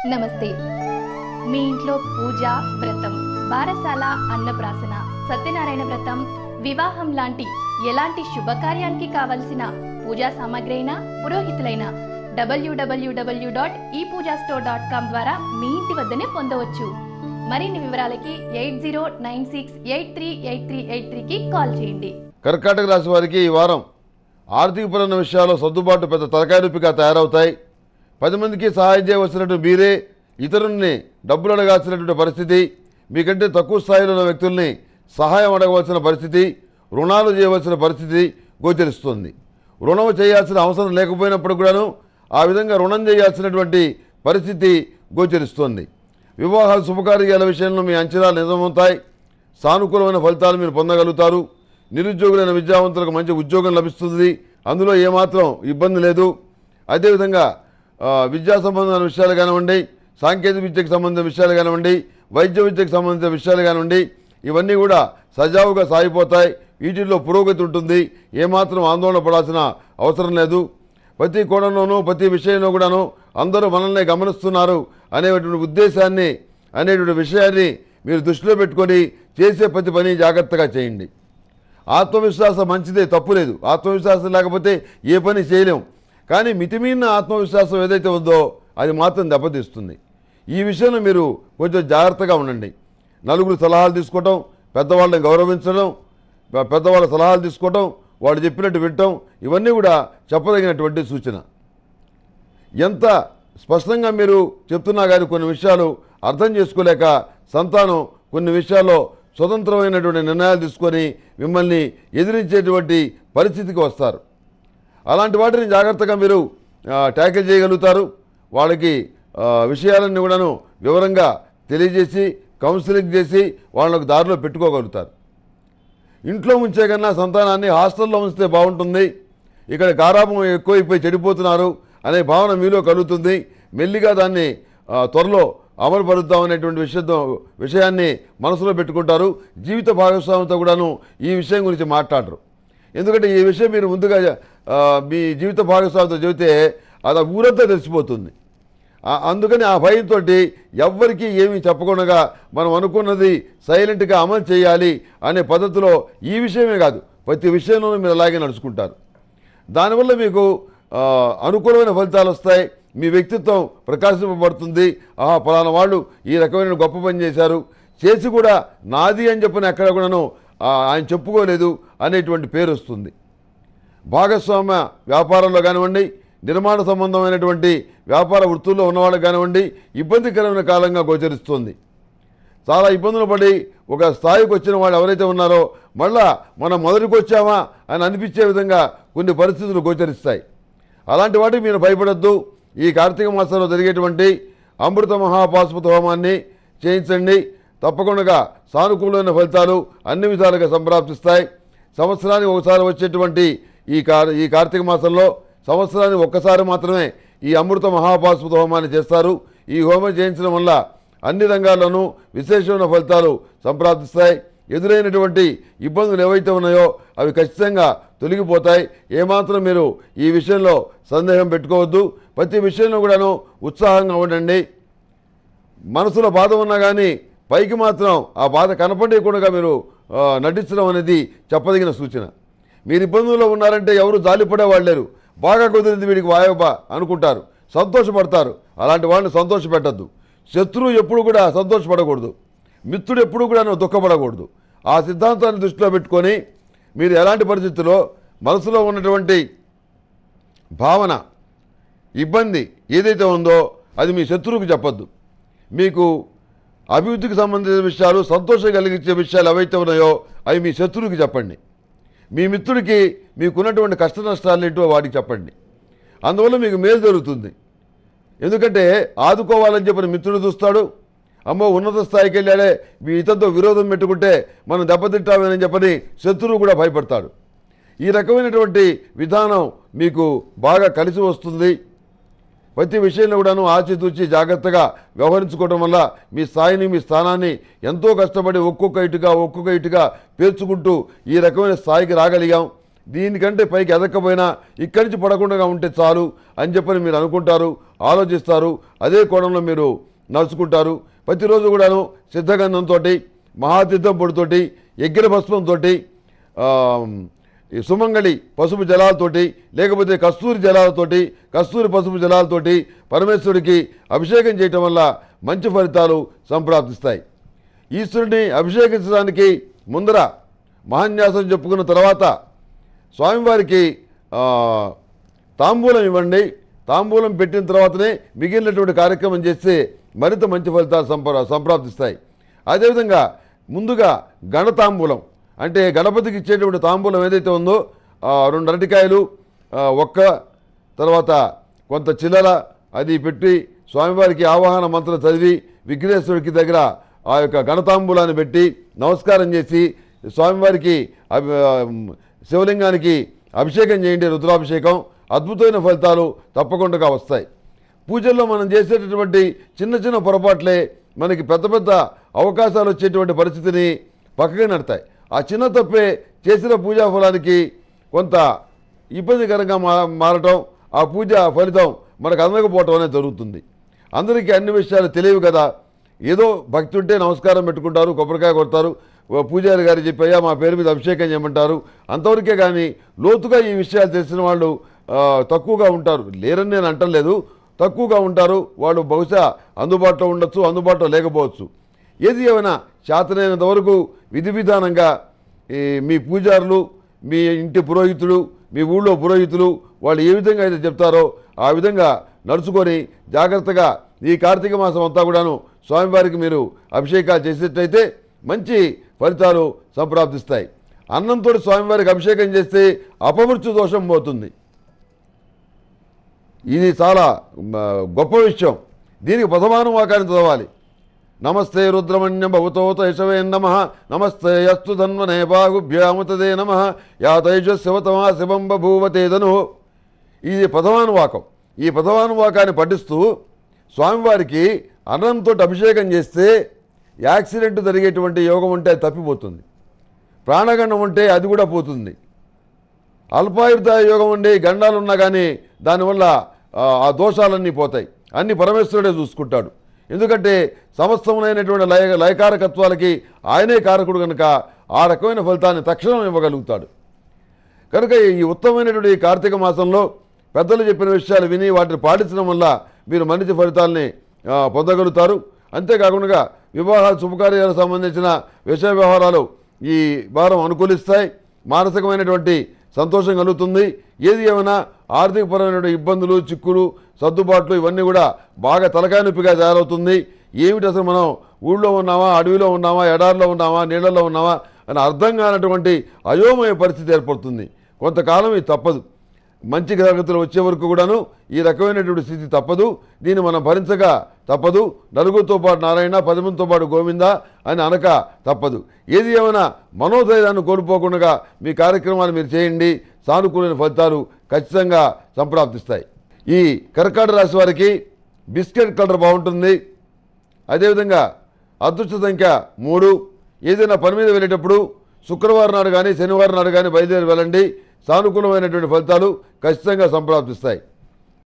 నమస్తే మీ ఇంట్లో పూజ వ్రతం బారసాల అన్నప్రాసన సత్యనారాయణ వ్రతం వివాహం లాంటి ఎలాంటి శుభకార్యానికి కావలసిన పూజా సామాగ్రి అయినా పురోహితులైన డబ్ల్యూడబ్ల్యూడబ్ల్యూ డాట్ ఈ పూజా స్టోర్ డాట్ కామ్ ద్వారా మీ ఇంటి వద్దనే పొందవచ్చు మరిన్ని వివరాలకి eight zero nine six eight three eight three eight త్రీకి కాల్ చేయండి కర్కాటక రాశి వారికి ఈ వారం ఆర్థికపరమైన విషయాల్లో సర్దుబాటు పెద్ద తలకాయ నొప్పిగా తయారవుతాయి పది మందికి సహాయం చేయవలసినట్టు మీరే ఇతరుల్ని డబ్బులు అడగాల్సినటువంటి పరిస్థితి మీకంటే తక్కువ స్థాయిలో ఉన్న వ్యక్తుల్ని సహాయం అడగవలసిన పరిస్థితి రుణాలు చేయవలసిన పరిస్థితి గోచరిస్తుంది రుణం చేయాల్సిన అవసరం లేకపోయినప్పుడు కూడాను ఆ విధంగా రుణం చేయాల్సినటువంటి పరిస్థితి గోచరిస్తుంది వివాహాల శుభకార్యాల విషయంలో మీ అంచనాలు నిజమవుతాయి సానుకూలమైన ఫలితాలు మీరు పొందగలుగుతారు నిరుద్యోగులైన విద్యావంతులకు మంచి ఉద్యోగం లభిస్తుంది అందులో ఏమాత్రం ఇబ్బంది లేదు అదేవిధంగా ఆ, విద్యా సంబంధమైన విషయాలు కానివ్వండి సాంకేతిక విద్యకు సంబంధించిన విషయాలు కానివ్వండి వైద్య విద్యకు సంబంధించిన విషయాలు కానివ్వండి ఇవన్నీ కూడా సజావుగా సాగిపోతాయి వీటిల్లో పురోగతి ఉంటుంది ఏమాత్రం ఆందోళన పడాల్సిన అవసరం లేదు ప్రతి కోణంలోనూ ప్రతి విషయంలో కూడాను అందరూ మనల్ని గమనిస్తున్నారు అనేటువంటి ఉద్దేశాన్ని అనేటువంటి విషయాన్ని మీరు దృష్టిలో పెట్టుకొని చేసే ప్రతి పని జాగ్రత్తగా చేయండి ఆత్మవిశ్వాసం మంచిదే తప్పు లేదు ఆత్మవిశ్వాసం లేకపోతే ఏ పని చేయలేం కానీ మితిమీరిన ఆత్మవిశ్వాసం ఏదైతే ఉందో అది మాత్రం దెబ్బతీస్తుంది ఈ విషయంలో మీరు కొంచెం జాగ్రత్తగా ఉండండి నలుగురు సలహాలు తీసుకోవటం పెద్దవాళ్ళని గౌరవించడం పె- పెద్దవాళ్ళ సలహాలు తీసుకోవటం వాళ్ళు చెప్పినట్టు వినటం ఇవన్నీ కూడా చెప్పదగినటువంటి సూచన ఎంత స్పష్టంగా మీరు చెప్తున్నా కానీ కొన్ని విషయాలు అర్థం చేసుకోలేక సంతానం కొన్ని విషయాల్లో స్వతంత్రమైనటువంటి నిర్ణయాలు తీసుకొని మిమ్మల్ని ఎదిరించేటువంటి పరిస్థితికి వస్తారు అలాంటి వాటిని జాగ్రత్తగా మీరు ఆ, ట్యాకిల్ చేయగలుగుతారు వాళ్ళకి ఆ, విషయాలన్నీ కూడాను వివరంగా తెలియజేసి కౌన్సిలింగ్ చేసి వాళ్ళకు దారిలో పెట్టుకోగలుగుతారు ఇంట్లో ఉంచే కన్నా సంతానాన్ని హాస్టల్లో ఉంచితే బాగుంటుంది ఇక్కడ గారాబం ఎక్కువైపోయి చెడిపోతున్నారు అనే భావన మీలో కలుగుతుంది మెల్లిగా దాన్ని ఆ, త్వరలో అమలు పరుద్దామనేటువంటి విషయంతో విషయాన్ని మనసులో పెట్టుకుంటారు జీవిత భాగస్వామితో కూడాను ఈ విషయం గురించి మాట్లాడరు ఎందుకంటే ఈ విషయం మీరు ముందుగా ఆ, మీ జీవిత భాగస్వామితో చెబితే అది ఆ ఊరంతా తెలిసిపోతుంది ఆ- అందుకని ఆ భయంతో ఎవ్వరికీ ఏమీ చెప్పకుండా మనం అనుకున్నది సైలెంట్గా అమలు చేయాలి అనే పద్ధతిలో ఈ విషయమే కాదు ప్రతి విషయంలోనూ మీరు అలాగే నడుచుకుంటారు దానివల్ల మీకు ఆ, అనుకూలమైన ఫలితాలు వస్తాయి మీ వ్యక్తిత్వం ప్రకాశింపబడుతుంది ఆహా ఫలానా వాళ్ళు ఈ రకమైన గొప్ప పని చేశారు చేసి కూడా నాది అని చెప్పిన ఎక్కడ కూడాను ఆ, ఆయన చెప్పుకోలేదు అనేటువంటి పేరు వస్తుంది భాగస్వామ్య వ్యాపారంలో కానివ్వండి నిర్మాణ సంబంధమైనటువంటి వ్యాపార వృత్తుల్లో ఉన్నవాళ్ళకి కానివ్వండి ఇబ్బందికరమైన కాలంగా గోచరిస్తుంది చాలా ఇబ్బందులు పడి ఒక స్థాయికి వచ్చిన వాళ్ళు ఎవరైతే ఉన్నారో మళ్ళా మనం మొదటికి వచ్చామా అని అనిపించే విధంగా కొన్ని పరిస్థితులు గోచరిస్తాయి అలాంటి వాటికి మీరు భయపడద్దు ఈ కార్తీక మాసంలో జరిగేటువంటి అమృత మహాపాశుపత హోమాన్ని చేయించండి తప్పకుండా సానుకూలమైన ఫలితాలు అన్ని విధాలుగా సంప్రాప్తిస్తాయి సంవత్సరానికి ఒకసారి వచ్చేటువంటి ఈ కార్ ఈ కార్తీక మాసంలో సంవత్సరానికి ఒక్కసారి మాత్రమే ఈ అమృత మహాపాశుపత హోమాన్ని చేస్తారు ఈ హోమం చేయించడం వల్ల అన్ని రంగాల్లోనూ విశేషమైన ఫలితాలు సంప్రాప్తిస్తాయి ఎదురైనటువంటి ఇబ్బందులు ఏవైతే ఉన్నాయో అవి ఖచ్చితంగా తొలగిపోతాయి ఏమాత్రం మీరు ఈ విషయంలో సందేహం పెట్టుకోవద్దు ప్రతి విషయంలో కూడాను ఉత్సాహంగా ఉండండి మనసులో బాధ ఉన్నా కానీ పైకి మాత్రం ఆ బాధ కనపడకుండా మీరు ఆ, నటించడం అనేది చెప్పదగిన సూచన మీరు ఇబ్బందుల్లో ఉన్నారంటే ఎవరు జాలిపడే వాళ్ళు లేరు బాగా కుదిరింది వీడికి వాయబా అనుకుంటారు సంతోషపడతారు అలాంటి వాళ్ళని సంతోషపెట్టద్దు శత్రువు ఎప్పుడు కూడా సంతోషపడకూడదు మిత్రుడు ఎప్పుడు కూడా దుఃఖపడకూడదు ఆ సిద్ధాంతాన్ని దృష్టిలో పెట్టుకొని మీరు ఎలాంటి పరిస్థితుల్లో మనసులో ఉన్నటువంటి భావన ఇబ్బంది ఏదైతే ఉందో అది మీ శత్రువుకి చెప్పొద్దు మీకు అభివృద్ధికి సంబంధించిన విషయాలు సంతోషం కలిగించే విషయాలు ఏవైతే ఉన్నాయో అవి మీ శత్రువుకి చెప్పండి మీ మిత్రుడికి మీకున్నటువంటి కష్ట నష్టాలు ఏంటో వాడికి చెప్పండి అందువల్ల మీకు మేలు జరుగుతుంది ఎందుకంటే ఆదుకోవాలని చెప్పిన మిత్రుడు చూస్తాడు అమ్మో ఉన్నత స్థాయికి వెళ్ళాడే మీ ఇతరుతో విరోధం పెట్టుకుంటే మనం దెబ్బతింటామని చెప్పని శత్రువు కూడా భయపడతాడు ఈ రకమైనటువంటి విధానం మీకు బాగా కలిసి వస్తుంది ప్రతి విషయంలో కూడాను ఆచితూచి జాగ్రత్తగా వ్యవహరించుకోవడం వల్ల మీ స్థాయిని మీ స్థానాన్ని ఎంతో కష్టపడి ఒక్కొక్క ఇటుగా ఒక్కొక్క ఇటుగా పేర్చుకుంటూ ఈ రకమైన స్థాయికి రాగలిగాం దీనికంటే పైకి ఎదక్కపోయినా ఇక్కడి నుంచి పడకుండా ఉంటే చాలు అని చెప్పని మీరు అనుకుంటారు ఆలోచిస్తారు అదే కోణంలో మీరు నడుచుకుంటారు ప్రతిరోజు కూడాను సిద్ధగంధంతో మహాతీర్థం పొడితోటి యజ్ఞ భస్మంతో ఈ సుమంగళి పసుపు జలాలతోటి లేకపోతే కస్తూరి జలాలతోటి కస్తూరి పసుపు జలాలతోటి పరమేశ్వరుడికి అభిషేకం చేయటం వల్ల మంచి ఫలితాలు సంప్రాప్తిస్తాయి ఈశ్వరుడిని అభిషేకించడానికి ముందర మహాన్యాసం చెప్పుకున్న తర్వాత స్వామివారికి ఆ, తాంబూలం ఇవ్వండి తాంబూలం పెట్టిన తర్వాతనే మిగిలినటువంటి కార్యక్రమం చేస్తే మరింత మంచి ఫలితాలు సంప్ర సంప్రాప్తిస్తాయి అదేవిధంగా ముందుగా గణతాంబూలం అంటే గణపతికి ఇచ్చేటువంటి తాంబూలం ఏదైతే ఉందో ఆ, రెండు అరటికాయలు ఆ, ఒక్క తర్వాత కొంత చిల్లర అది పెట్టి స్వామివారికి ఆవాహన మంత్రం చదివి విఘ్నేశ్వరుడికి దగ్గర ఆ యొక్క గణతాంబూలాన్ని పెట్టి నమస్కారం చేసి స్వామివారికి అభి- ఆ, శివలింగానికి అభిషేకం చేయండి రుద్రాభిషేకం అద్భుతమైన ఫలితాలు తప్పకుండా వస్తాయి పూజల్లో మనం చేసేటటువంటి చిన్న చిన్న పొరపాట్లే మనకి పెద్ద పెద్ద అవకాశాలు వచ్చేటువంటి పరిస్థితిని పక్కగా నడతాయి ఆ చిన్న తప్పే చేసిన పూజా ఫలానికి కొంత ఇబ్బందికరంగా మా మారటం ఆ పూజ ఫలితం మనకు అందకపోవటం అనేది జరుగుతుంది అందరికీ అన్ని విషయాలు తెలియవు కదా ఏదో భక్తి ఉంటే నమస్కారం పెట్టుకుంటారు కొబ్బరికాయ కొడతారు ఓ పూజారి గారు చెప్పయ్యా మా పేరు మీద అభిషేకం చేయమంటారు అంతవరకే కానీ లోతుగా ఈ విషయాలు తెలిసిన వాళ్ళు ఆ, తక్కువగా ఉంటారు లేరని నేను అంటలేదు తక్కువగా ఉంటారు వాళ్ళు బహుశా అందుబాటులో ఉండొచ్చు అందుబాటులో లేకపోవచ్చు ఏది ఏమైనా చేతనైనంత వరకు విధి విధానంగా ఈ మీ పూజారులు మీ ఇంటి పురోహితుడు మీ ఊళ్ళో పురోహితులు వాళ్ళు ఏ విధంగా అయితే చెప్తారో ఆ విధంగా నడుచుకొని జాగ్రత్తగా ఈ కార్తీక మాసం అంతా కూడాను స్వామివారికి మీరు అభిషేకాలు చేసేటైతే మంచి ఫలితాలు సంప్రాప్తిస్తాయి అన్నంతో స్వామివారికి అభిషేకం చేస్తే అపమృత్యు దోషం పోతుంది ఇది చాలా మ, గొప్ప విషయం దీనికి ప్రథమాను వాకాన్ని చదవాలి నమస్తే రుద్రమణ్యం భవతోత యశవే నమ నమస్తే యస్తు ధన్వనే బాగుభ్యాముతదే నమ యాతైష శివతమా శివం బభూవతేదను ఇది ప్రథమానువాకం ఈ ప్రథమానువాకాన్ని పఠిస్తూ స్వామివారికి అన్నంతో అభిషేకం చేస్తే యాక్సిడెంట్ జరిగేటువంటి యోగం ఉంటే అది తప్పిపోతుంది ప్రాణగండం ఉంటే అది కూడా పోతుంది అల్పాయుర్దాయ యోగం ఉండి గండాలు ఉన్నా కానీ దానివల్ల ఆ, ఆ దోషాలన్నీ పోతాయి అన్ని పరమేశ్వరుడే చూసుకుంటాడు ఎందుకంటే సమస్తములైనటువంటి లయ లయకారకత్వాలకి ఆయనే కారకుడు కనుక ఆ రకమైన ఫలితాన్ని తక్షణం ఇవ్వగలుగుతాడు కనుక ఈ ఉత్తమమైనటువంటి ఈ కార్తీక మాసంలో పెద్దలు చెప్పిన విషయాలు విని వాటిని పాటించడం వల్ల మీరు మంచి ఫలితాలని ఆ, పొందగలుగుతారు అంతేకాకుండా వివాహాలు శుభకార్యాలకు సంబంధించిన విషయ వ్యవహారాలు ఈ వారం అనుకూలిస్తాయి మానసికమైనటువంటి సంతోషం కలుగుతుంది ఏది ఏమైనా ఆర్థికపరమైనటువంటి ఇబ్బందులు చిక్కులు సర్దుబాట్లు ఇవన్నీ కూడా బాగా తలకాయ నొప్పిగా తయారవుతుంది ఏమిటి అసలు మనం ఊళ్ళో ఉన్నామా అడవిలో ఉన్నామా ఎడారిలో ఉన్నామా నీళ్ళలో ఉన్నామా అని అర్థం కానటువంటి అయోమయ పరిస్థితి ఏర్పడుతుంది కొంతకాలం ఇది తప్పదు మంచి తరగతులు వచ్చే వరకు కూడాను ఈ రకమైనటువంటి స్థితి తప్పదు దీన్ని మనం భరించగా తప్పదు నలుగురితో పాటు నారాయణ పదిమందితో పాటు గోవింద అని అనక తప్పదు ఏది ఏమైనా మనోధైర్యాన్ని కోల్పోకుండా మీ కార్యక్రమాలు మీరు చేయండి సానుకూలమైన ఫలితాలు ఖచ్చితంగా సంప్రాప్తిస్తాయి ఈ కర్కాటక రాశి వారికి బిస్కెట్ కలర్ బాగుంటుంది అదేవిధంగా అదృష్ట సంఖ్య మూడు ఏదైనా పని మీద వెళ్ళేటప్పుడు శుక్రవారం నాడు కానీ శనివారం నాడు కానీ బయలుదేరి వెళ్ళండి సానుకూలమైనటువంటి ఫలితాలు ఖచ్చితంగా సంప్రాప్తిస్తాయి